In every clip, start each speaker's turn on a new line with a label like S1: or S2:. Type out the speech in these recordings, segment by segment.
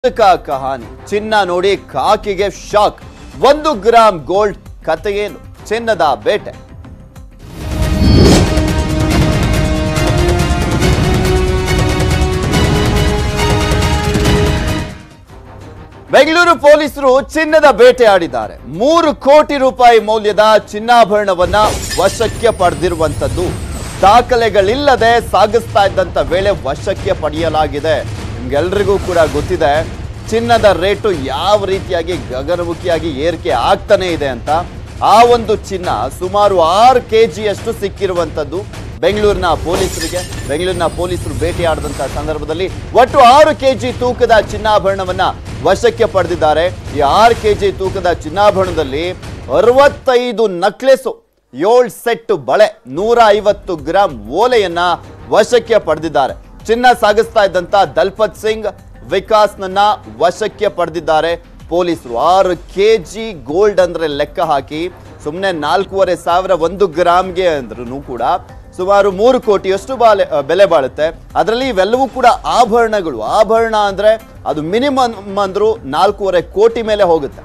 S1: ಕ ಕಹಾನಿ ಚಿನ್ನ ನೋಡಿ ಕಾಕಿಗೆ ಶಾಕ್ ಒಂದು ಗ್ರಾಮ್ ಗೋಲ್ಡ್ ಕಥೆಯೇನು ಚಿನ್ನದ ಬೇಟೆ ಬೆಂಗಳೂರು ಪೊಲೀಸರು ಚಿನ್ನದ ಬೇಟೆ ಆಡಿದ್ದಾರೆ ಮೂರು ಕೋಟಿ ರೂಪಾಯಿ ಮೌಲ್ಯದ ಚಿನ್ನಾಭರಣವನ್ನ ವಶಕ್ಕೆ ಪಡೆದಿರುವಂತದ್ದು ದಾಖಲೆಗಳಿಲ್ಲದೆ ಸಾಗಿಸ್ತಾ ಇದ್ದಂತ ವೇಳೆ ವಶಕ್ಕೆ ಪಡೆಯಲಾಗಿದೆ ನಿಮ್ಗೆಲ್ರಿಗೂ ಕೂಡ ಗೊತ್ತಿದೆ ಚಿನ್ನದ ರೇಟು ಯಾವ ರೀತಿಯಾಗಿ ಗಗನಮುಖಿಯಾಗಿ ಏರಿಕೆ ಆಗ್ತಾನೆ ಇದೆ ಅಂತ ಆ ಒಂದು ಚಿನ್ನ ಸುಮಾರು ಆರು ಕೆ ಜಿಯಷ್ಟು ಸಿಕ್ಕಿರುವಂತದ್ದು ಬೆಂಗಳೂರಿನ ಪೊಲೀಸರಿಗೆ ಬೆಂಗಳೂರಿನ ಪೊಲೀಸರು ಭೇಟಿಯಾಡಿದಂತಹ ಸಂದರ್ಭದಲ್ಲಿ ಒಟ್ಟು ಆರು ಕೆಜಿ ತೂಕದ ಚಿನ್ನಾಭರಣವನ್ನ ವಶಕ್ಕೆ ಪಡೆದಿದ್ದಾರೆ ಈ ಆರು ಕೆಜಿ ತೂಕದ ಚಿನ್ನಾಭರಣದಲ್ಲಿ ಅರವತ್ತೈದು ನಕ್ಲೆಸು ಏಳು ಸೆಟ್ ಬಳೆ ನೂರ ಐವತ್ತು ಗ್ರಾಂ ಓಲೆಯನ್ನ ವಶಕ್ಕೆ ಪಡೆದಿದ್ದಾರೆ ಚಿನ್ನ ಸಾಗಿಸ್ತಾ ಇದ್ದಂತ ದಲ್ಪತ್ ಸಿಂಗ್ ವಿಕಾಸ್ನನ್ನ ವಶಕ್ಕೆ ಪಡೆದಿದ್ದಾರೆ ಪೊಲೀಸರು ಆರು ಕೆ ಜಿ ಗೋಲ್ಡ್ ಅಂದ್ರೆ ಲೆಕ್ಕ ಹಾಕಿ ಸುಮ್ಮನೆ ನಾಲ್ಕೂವರೆ ಸಾವಿರ ಒಂದು ಗ್ರಾಮ್ಗೆ ಅಂದ್ರೂ ಕೂಡ ಸುಮಾರು ಮೂರು ಕೋಟಿಯಷ್ಟು ಬಾಲೆ ಅ, ಬೆಲೆ ಬಾಳುತ್ತೆ ಅದರಲ್ಲಿ ಇವೆಲ್ಲವೂ ಕೂಡ ಆಭರಣಗಳು ಆಭರಣ ಅಂದ್ರೆ ಅದು ಮಿನಿಮಮ್ ಅಂದ್ರೂ ನಾಲ್ಕೂವರೆ ಕೋಟಿ ಮೇಲೆ ಹೋಗುತ್ತೆ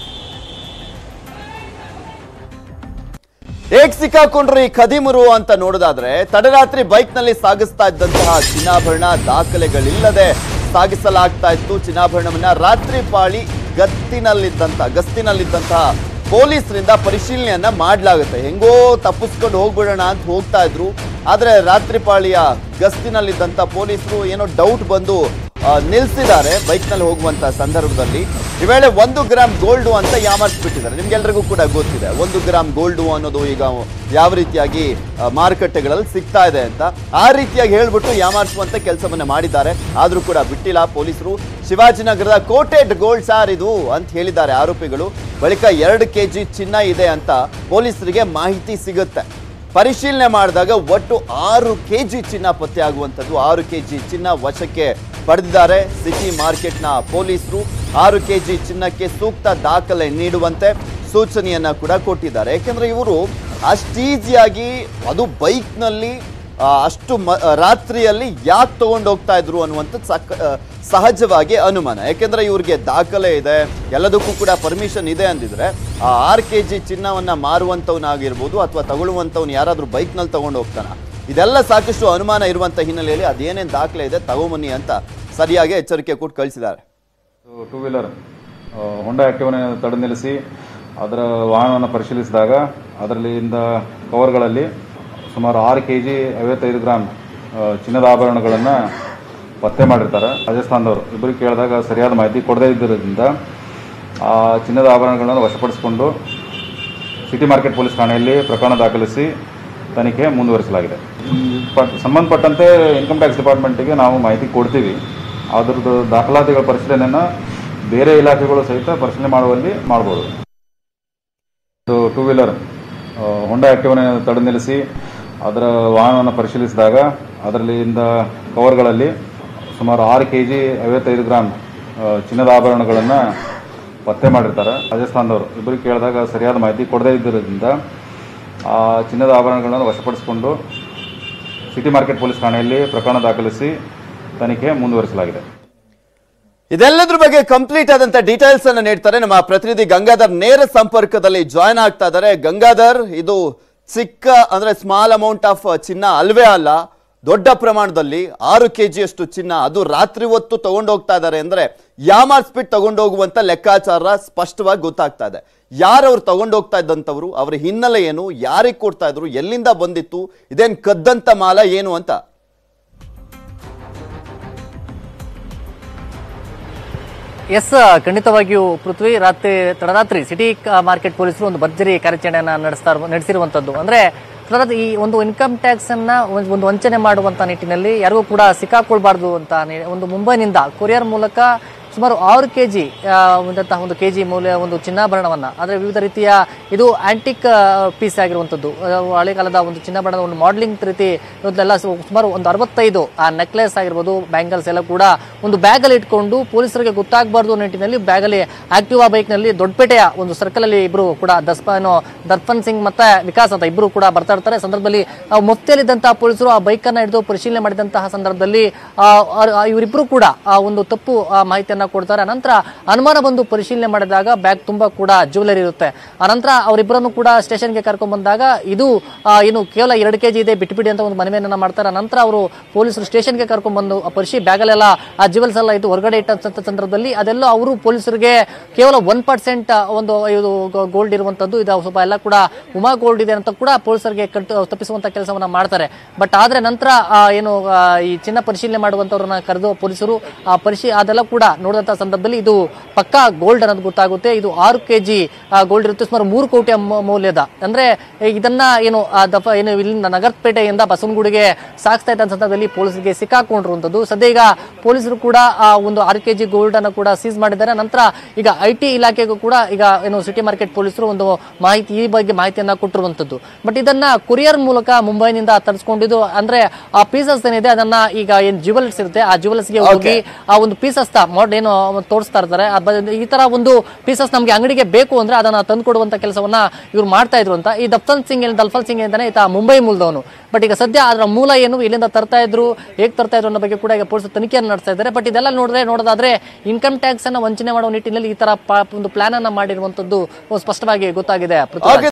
S1: ಹೇಗ್ ಸಿಕ್ಕಾಕೊಂಡ್ರು ಈ ಖದೀಮರು ಅಂತ ನೋಡೋದಾದ್ರೆ ತಡರಾತ್ರಿ ಬೈಕ್ ನಲ್ಲಿ ಸಾಗಿಸ್ತಾ ಇದ್ದಂತಹ ಚಿನ್ನಾಭರಣ ದಾಖಲೆಗಳಿಲ್ಲದೆ ಸಾಗಿಸಲಾಗ್ತಾ ಇತ್ತು ಚಿನ್ನಾಭರಣವನ್ನ ರಾತ್ರಿ ಪಾಳಿ ಗತ್ತಿನಲ್ಲಿದ್ದಂತ ಗಸ್ತಿನಲ್ಲಿದ್ದಂತಹ ಪೊಲೀಸರಿಂದ ಪರಿಶೀಲನೆಯನ್ನ ಮಾಡಲಾಗುತ್ತೆ ಹೆಂಗೋ ತಪ್ಪಿಸ್ಕೊಂಡು ಹೋಗ್ಬಿಡೋಣ ಅಂತ ಹೋಗ್ತಾ ಇದ್ರು ಆದ್ರೆ ರಾತ್ರಿ ಪಾಳಿಯ ಗಸ್ತಿನಲ್ಲಿದ್ದಂತ ಪೊಲೀಸರು ಏನೋ ಡೌಟ್ ಬಂದು ಆ, ನಿಲ್ಸಿದ್ದಾರೆ ಬೈಕ್ ನಲ್ಲಿ ಹೋಗುವಂತ ಸಂದರ್ಭದಲ್ಲಿ ಈ ವೇಳೆ ಒಂದು ಗ್ರಾಮ್ ಗೋಲ್ಡು ಅಂತ ಯಾಮರ್ಸ್ಬಿಟ್ಟಿದ್ದಾರೆ ನಿಮ್ಗೆಲ್ರಿಗೂ ಕೂಡ ಗೊತ್ತಿದೆ ಒಂದು ಗ್ರಾಮ್ ಗೋಲ್ಡು ಅನ್ನೋದು ಈಗ ಯಾವ ರೀತಿಯಾಗಿ ಆ, ಮಾರುಕಟ್ಟೆಗಳಲ್ಲಿ ಸಿಗ್ತಾ ಇದೆ ಅಂತ ಆ ರೀತಿಯಾಗಿ ಹೇಳ್ಬಿಟ್ಟು ಯಾಮಾರಿಸುವಂತ ಕೆಲಸವನ್ನ ಮಾಡಿದ್ದಾರೆ ಆದ್ರೂ ಕೂಡ ಬಿಟ್ಟಿಲ್ಲ ಪೊಲೀಸರು ಶಿವಾಜಿನಗರದ ಕೋಟೆಡ್ ಗೋಲ್ಡ್ ಸಾರ್ ಇದು ಅಂತ ಹೇಳಿದ್ದಾರೆ ಆರೋಪಿಗಳು ಬಳಿಕ ಎರಡು ಕೆಜಿ ಚಿನ್ನ ಇದೆ ಅಂತ ಪೊಲೀಸರಿಗೆ ಮಾಹಿತಿ ಸಿಗುತ್ತೆ ಪರಿಶೀಲನೆ ಮಾಡಿದಾಗ ಒಟ್ಟು ಆರು ಕೆಜಿ ಚಿನ್ನ ಪತ್ತೆ ಆಗುವಂಥದ್ದು ಆರು ಕೆಜಿ ಚಿನ್ನ ವಶಕ್ಕೆ ಪಡೆದಿದ್ದಾರೆ ಸಿಟಿ ಮಾರ್ಕೆಟ್ನ ಪೊಲೀಸರು ಆರು ಕೆಜಿ ಚಿನ್ನಕ್ಕೆ ಸೂಕ್ತ ದಾಖಲೆ ನೀಡುವಂತೆ ಸೂಚನೆಯನ್ನ ಕೂಡ ಕೊಟ್ಟಿದ್ದಾರೆ ಯಾಕೆಂದ್ರೆ ಇವರು ಅಷ್ಟು ಈಸಿಯಾಗಿ ಅದು ಬೈಕ್ನಲ್ಲಿ ಆ, ಅಷ್ಟು ಮ ರಾತ್ರಿಯಲ್ಲಿ ಯಾಕೆ ತಗೊಂಡು ಹೋಗ್ತಾ ಇದ್ರು ಅನ್ನುವಂಥದ್ದು ಸಕ್ ಆ, ಸಹಜವಾಗಿ ಅನುಮಾನ ಯಾಕೆಂದ್ರೆ ಇವ್ರಿಗೆ ದಾಖಲೆ ಇದೆ ಎಲ್ಲದಕ್ಕೂ ಕೂಡ ಪರ್ಮಿಷನ್ ಇದೆ ಅಂದಿದ್ರೆ ಆ ಆರು ಕೆ ಜಿ ಚಿನ್ನವನ್ನ ಮಾರುವಂಥವ್ನಾಗಿರ್ಬೋದು ಅಥವಾ ತಗೊಳ್ಳುವಂಥವ್ನು ಯಾರಾದ್ರೂ ಬೈಕ್ನಲ್ಲಿ ತಗೊಂಡು ಹೋಗ್ತಾನ ಇದೆಲ್ಲ ಸಾಕಷ್ಟು ಅನುಮಾನ ಇರುವಂಥ ಹಿನ್ನೆಲೆಯಲ್ಲಿ ಅದೇನೇನು ದಾಖಲೆ ಇದೆ ತಗೊಂಬನ್ನಿ ಅಂತ ಸರಿಯಾಗಿ ಎಚ್ಚರಿಕೆ ಕೊಟ್ಟು ಕಳಿಸಿದ್ದಾರೆ
S2: ಟೂ ವೀಲರ್ ಹೊಂಡಾ ಆಕ್ಟಿವನ್ನ ತಡೆ ನಿಲ್ಲಿಸಿ ಅದರ ವಾಹನವನ್ನು ಪರಿಶೀಲಿಸಿದಾಗ ಅದರಲ್ಲಿಂದ ಕವರ್ಗಳಲ್ಲಿ ಸುಮಾರು ಆರು ಕೆ ಜಿ ಐವತ್ತೈದು ಗ್ರಾಮ್ ಆ, ಚಿನ್ನದ ಆಭರಣಗಳನ್ನು ಪತ್ತೆ ಮಾಡಿರ್ತಾರೆ ರಾಜಸ್ಥಾನದವರು ಇಬ್ಬರಿಗೆ ಕೇಳಿದಾಗ ಸರಿಯಾದ ಮಾಹಿತಿ ಕೊಡದೇ ಇದ್ದಿರೋದ್ರಿಂದ ಆ ಚಿನ್ನದ ಆಭರಣಗಳನ್ನು ವಶಪಡಿಸಿಕೊಂಡು ಸಿಟಿ ಮಾರ್ಕೆಟ್ ಪೊಲೀಸ್ ಠಾಣೆಯಲ್ಲಿ ಪ್ರಕರಣ ದಾಖಲಿಸಿ ತನಿಖೆ ಮುಂದುವರಿಸಲಾಗಿದೆ ಪಟ್ ಸಂಬಂಧಪಟ್ಟಂತೆ ಇನ್ಕಮ್ ಟ್ಯಾಕ್ಸ್ ಡಿಪಾರ್ಟ್ಮೆಂಟಿಗೆ ನಾವು ಮಾಹಿತಿ ಕೊಡ್ತೀವಿ ಅದ್ರದ್ದು ದಾಖಲಾತಿಗಳ ಪರಿಶೀಲನೆಯನ್ನು ಬೇರೆ ಇಲಾಖೆಗಳು ಸಹಿತ ಪರಿಶೀಲನೆ ಮಾಡುವಲ್ಲಿ ಮಾಡ್ಬೋದು ಇದು ಟೂ ವೀಲರ್ ಹೊಂಡಾ ಆಕ್ಟಿವನ್ನ ತಡೆ ನಿಲ್ಲಿಸಿ ಅದರ ವಾಹನವನ್ನು ಪರಿಶೀಲಿಸಿದಾಗ ಅದರಲ್ಲಿಂದ ಕವರ್ಗಳಲ್ಲಿ ಸುಮಾರು ಆರು ಕೆ ಜಿ ಐವತ್ತೈದು ಗ್ರಾಮ್ ಆ, ಚಿನ್ನದ ಆಭರಣಗಳನ್ನು ಪತ್ತೆ ಮಾಡಿರ್ತಾರೆ ರಾಜಸ್ಥಾನದವರು ಇಬ್ಬರಿಗೆ ಕೇಳಿದಾಗ ಸರಿಯಾದ ಮಾಹಿತಿ ಕೊಡದೇ ಇದ್ದಿರೋದ್ರಿಂದ ಆ ಚಿನ್ನದ ಆಭರಣಗಳನ್ನು ವಶಪಡಿಸಿಕೊಂಡು ಸಿಟಿ ಮಾರ್ಕೆಟ್ ಪೊಲೀಸ್ ಠಾಣೆಯಲ್ಲಿ ಪ್ರಕರಣ ದಾಖಲಿಸಿ ತನಿಖೆ ಮುಂದುವರಿಸಲಾಗಿದೆ
S1: ಇದೆಲ್ಲದ್ರ ಬಗ್ಗೆ ಕಂಪ್ಲೀಟ್ ಆದಂತ ಡೀಟೇಲ್ಸ್ ಅನ್ನ ನೀಡ್ತಾರೆ ನಮ್ಮ ಪ್ರತಿನಿಧಿ ಗಂಗಾಧರ್ ನೇರ ಸಂಪರ್ಕದಲ್ಲಿ ಜಾಯ್ನ್ ಆಗ್ತಾ ಇದ್ದಾರೆ ಗಂಗಾಧರ್ ಇದು ಚಿಕ್ಕ ಅಂದ್ರೆ ಸ್ಮಾಲ್ ಅಮೌಂಟ್ ಆಫ್ ಚಿನ್ನ ಅಲ್ವೇ ಅಲ್ಲ ದೊಡ್ಡ ಪ್ರಮಾಣದಲ್ಲಿ ಆರು ಕೆ ಅಷ್ಟು ಚಿನ್ನ ಅದು ರಾತ್ರಿ ಹೊತ್ತು ತಗೊಂಡು ಹೋಗ್ತಾ ಇದ್ದಾರೆ ಅಂದ್ರೆ ಯಾಮಾರ್ಸ್ಬಿಟ್ಟು ತಗೊಂಡು ಹೋಗುವಂತ ಲೆಕ್ಕಾಚಾರ ಸ್ಪಷ್ಟವಾಗಿ ಗೊತ್ತಾಗ್ತಾ ಇದೆ ಯಾರು ಅವ್ರು ತಗೊಂಡು ಹೋಗ್ತಾ ಇದ್ದಂಥವ್ರು ಅವರ ಹಿನ್ನೆಲೆ ಏನು ಯಾರಿಗೆ ಕೊಡ್ತಾ ಇದ್ರು ಎಲ್ಲಿಂದ ಬಂದಿತ್ತು ಇದೇನ್ ಕದ್ದಂತ ಮಾಲ ಏನು ಅಂತ
S3: ಎಸ್ ಖಂಡಿತವಾಗಿಯೂ ಪೃಥ್ವಿ ರಾತ್ರಿ ತಡರಾತ್ರಿ ಸಿಟಿ ಕ- ಮಾರ್ಕೆಟ್ ಪೊಲೀಸರು ಒಂದು ಭರ್ಜರಿ ಕಾರ್ಯಾಚರಣೆಯನ್ನ ನಡೆಸ್ತಾ ಇರುವ- ನಡೆಸಿರುವಂತದ್ದು ಅಂದ್ರೆ ತಡರಾತ್ರಿ ಈ ಒಂದು ಇನ್ಕಮ್ ಟ್ಯಾಕ್ಸ್ ಅನ್ನ ಒಂದ್- ಒಂದು ವಂಚನೆ ಮಾಡುವಂತ ನಿಟ್ಟಿನಲ್ಲಿ ಯಾರಿಗೂ ಕೂಡ ಸಿಕ್ಕಾಕೊಳ್ಬಾರ್ದು ಅಂತ ನಿ- ಒಂದು ಮುಂಬೈನಿಂದ ಕೊರಿಯರ್ ಮೂಲಕ ಸುಮಾರು ಆರು ಕೆ ಜಿ ಒಂದಂತಹ ಒಂದು ಕೆ ಜಿ ಮೌಲ್ಯ ಒಂದು ಚಿನ್ನಾಭರಣವನ್ನ ಆದರೆ ವಿವಿಧ ರೀತಿಯ ಇದು ಆಂಟಿಕ್ ಪೀಸ್ ಆಗಿರುವಂಥದ್ದು ಆ, ಹಳೆ ಕಾಲದ ಒಂದು ಚಿನ್ನಾಭರಣದ ಒಂದು ಮಾಡಲಿಂಗ್ ರೀತಿ ಇವತ್ತೆಲ್ಲ ಸು- ಸುಮಾರು ಒಂದು ಅರವತ್ತೈದು ಆ ನೆಕ್ಲೆಸ್ ಆಗಿರ್ಬೋದು ಬ್ಯಾಂಗಲ್ಸ್ ಎಲ್ಲ ಕೂಡ ಒಂದು ಬ್ಯಾಗಲ್ಲಿ ಇಟ್ಕೊಂಡು ಪೊಲೀಸರಿಗೆ ಗೊತ್ತಾಗಬಾರ್ದು ನಿಟ್ಟಿನಲ್ಲಿ ಬ್ಯಾಗಲ್ಲಿ ಆಕ್ಟಿವಾ ಬೈಕ್ನಲ್ಲಿ ದೊಡ್ಡಪೇಟೆಯ ಒಂದು ಸರ್ಕಲ್ ಅಲ್ಲಿ ಇಬ್ರು ಕೂಡ ದಸ್ಪ ಏನು ದರ್ಪನ್ ಸಿಂಗ್ ಮತ್ತೆ ವಿಕಾಸ್ ಅಂತ ಇಬ್ರು ಕೂಡ ಬರ್ತಾ ಇರ್ತಾರೆ ಸಂದರ್ಭದಲ್ಲಿ ಆ ಮೊತ್ತಲಿದ್ದಂತಹ ಪೊಲೀಸರು ಆ ಬೈಕ್ ಅನ್ನ ಹಿಡಿದು ಪರಿಶೀಲನೆ ಮಾಡಿದಂತಹ ಸಂದರ್ಭದಲ್ಲಿ ಆ, ಆ- ಆ ಇವರಿಬ್ರು ಕೂಡ ಆ ಒಂದು ತಪ್ಪು ಆ ಮಾಹಿತಿಯನ್ನ ಕೊಡ್ತಾರೆ ನಂತರ ಅನುಮಾನ ಬಂದು ಪರಿಶೀಲನೆ ಮಾಡಿದಾಗ ಬ್ಯಾಗ್ ತುಂಬಾ ಕೂಡ ಜ್ಯುವೆಲರಿ ಇರುತ್ತೆ ಅನಂತರ ಅವರಿಬ್ಬರನ್ನು ಕೂಡ ಸ್ಟೇಷನ್ಗೆ ಕರ್ಕೊಂಡ್ ಬಂದಾಗ ಇದು ಆ, ಏನು ಕೇವಲ ಎರಡು ಕೆಜಿ ಇದೆ ಬಿಟ್ಬಿಡಿ ಅಂತ ಒಂದು ಮನವಿಯನ್ನ ಮಾಡ್ತಾರೆ ನಂತರ ಅವರು ಪೊಲೀಸರು ಸ್ಟೇಷನ್ಗೆ ಕರ್ಕೊಂಡ್ ಬಂದು ಆ ಪರಿಶಿ ಬ್ಯಾಗಲ್ಲೆಲ್ಲ ಆ ಜ್ಯುವೆಲ್ಸ್ ಎಲ್ಲ ಇದು ಹೊರಗಡೆ ಇಟ್ಟಂತ ಸಂದರ್ಭದಲ್ಲಿ ಅದೆಲ್ಲ ಅವರು ಪೊಲೀಸರಿಗೆ ಕೇವಲ ಒನ್ ಪರ್ಸೆಂಟ್ ಒಂದು ಇದು ಗೋಲ್ಡ್ ಇರುವಂತದ್ದು ಇದು ಸ್ವಲ್ಪ ಎಲ್ಲ ಕೂಡ ಉಮಾ ಗೋಲ್ಡ್ ಇದೆ ಅಂತ ಕೂಡ ಪೊಲೀಸರಿಗೆ ಕಟ್ಟು ತಪ್ಪಿಸುವಂತ ಕೆಲಸವನ್ನ ಮಾಡ್ತಾರೆ ಬಟ್ ಆದ್ರೆ ನಂತರ ಆ, ಏನು ಆ, ಈ ಚಿನ್ನ ಪರಿಶೀಲನೆ ಮಾಡುವಂತವ್ರನ್ನ ಕರೆದು ಪೊಲೀಸರು ಆ ಪರಿಶೀ ಅದೆಲ್ಲ ಕೂಡ ನೋಡಿದಂತ ಸಂದರ್ಭದಲ್ಲಿ ಇದು ಪಕ್ಕಾ ಗೋಲ್ಡ್ ಅನ್ನೋದು ಗೊತ್ತಾಗುತ್ತೆ ಇದು ಆರು ಕೆಜಿ ಗೋಲ್ಡ್ ಇರುತ್ತೆ ಸುಮಾರು ಮೂರು ಕೋಟಿ ಮೌ- ಮೌಲ್ಯದ ಅಂದ್ರೆ ಇದನ್ನ ಏನು ಆ ದಫ ಏನು ಇಲ್ಲಿಂದ ನಗರಪೇಟೆಯಿಂದ ಬಸವನಗುಡಿಗೆ ಸಾಗಿಸ್ತಾ ಇದ್ದ ಸಂದರ್ಭದಲ್ಲಿ ಪೊಲೀಸರಿಗೆ ಸಿಕ್ಕಾಕೊಂಡಿರುವಂತದ್ದು ಸದ್ಯ ಈಗ ಪೊಲೀಸರು ಕೂಡ ಆ ಒಂದು ಆರು ಕೆಜಿ ಗೋಲ್ಡ್ ಅನ್ನು ಕೂಡ ಸೀಸ್ ಮಾಡಿದ್ದಾರೆ ನಂತರ ಈಗ ಐ ಟಿ ಇಲಾಖೆಗೂ ಕೂಡ ಈಗ ಏನು ಸಿಟಿ ಮಾರ್ಕೆಟ್ ಪೊಲೀಸರು ಒಂದು ಮಾಹಿತಿ ಈ ಬಗ್ಗೆ ಮಾಹಿತಿಯನ್ನ ಕೊಟ್ಟಿರುವಂತದ್ದು ಬಟ್ ಇದನ್ನ ಕೊರಿಯರ್ ಮೂಲಕ ಮುಂಬೈನಿಂದ ತರಿಸ್ಕೊಂಡಿದ್ದು ಅಂದ್ರೆ ಆ ಪೀಸಸ್ ಏನಿದೆ ಅದನ್ನ ಈಗ ಏನ್ ಜ್ಯುವೆಲ್ಸ್ ಇರುತ್ತೆ ಆ ಜ್ಯುವೆಲ್ಸ್ ಗೆ ಹೋಗಿ ಆ ಒಂದು ಪೀಸಸ್ ಮಾಡ್ ಏನು ತೋರಿಸ್ತಾ ಇರ್ತಾರೆ ಆ ಬ- ಈ ತರ ಒಂದು ಪೀಸಸ್ ನಮ್ಗೆ ಅಂಗಡಿಗೆ ಬೇಕು ಅಂದ್ರೆ ಅದನ್ನ ತಂದು ಕೊಡುವಂತ ಕೆಲಸವನ್ನ ಇವ್ರು ಮಾಡ್ತಾ ಇದ್ರು ಅಂತ ಈ ದಫ್ತನ್ ಸಿಂಗ್ ಏನ್ ದಲ್ಫಲ್ ಸಿಂಗ್ ಅಂತಾನೆ ಈತ ಮುಂಬೈ ಮೂಲದವನು ಬಟ್ ಈಗ ಸದ್ಯ ಅದರ ಮೂಲ ಏನು ಇಲ್ಲಿಂದ ತರ್ತಾ ಇದ್ರು ಹೇಗ್ ತರ್ತಾ ಇದ್ರು ಅನ್ನೋ ಬಗ್ಗೆ ಕೂಡ ಈಗ ಪೊಲೀಸರು ತನಿಖೆಯನ್ನು ನಡೆಸ್ತಾ ಇದ್ದಾರೆ ಬಟ್ ಇದೆಲ್ಲ ನೋಡಿದ್ರೆ ನೋಡೋದಾದ್ರೆ ಇನ್ಕಮ್ ಟ್ಯಾಕ್ಸ್ ಅನ್ನ ವಂಚನೆ ಮಾಡುವ ನಿಟ್ಟಿನಲ್ಲಿ ಈ ತರ ಪಾ- ಒಂದು ಪ್ಲಾನ್ ಅನ್ನ ಮಾಡಿರುವಂತದ್ದು ಸ್ಪಷ್ಟವಾಗಿ ಗೊತ್ತಾಗಿದೆ ಪೃಥ್ವಿರಾಜ್.
S1: ಹಾಗೆ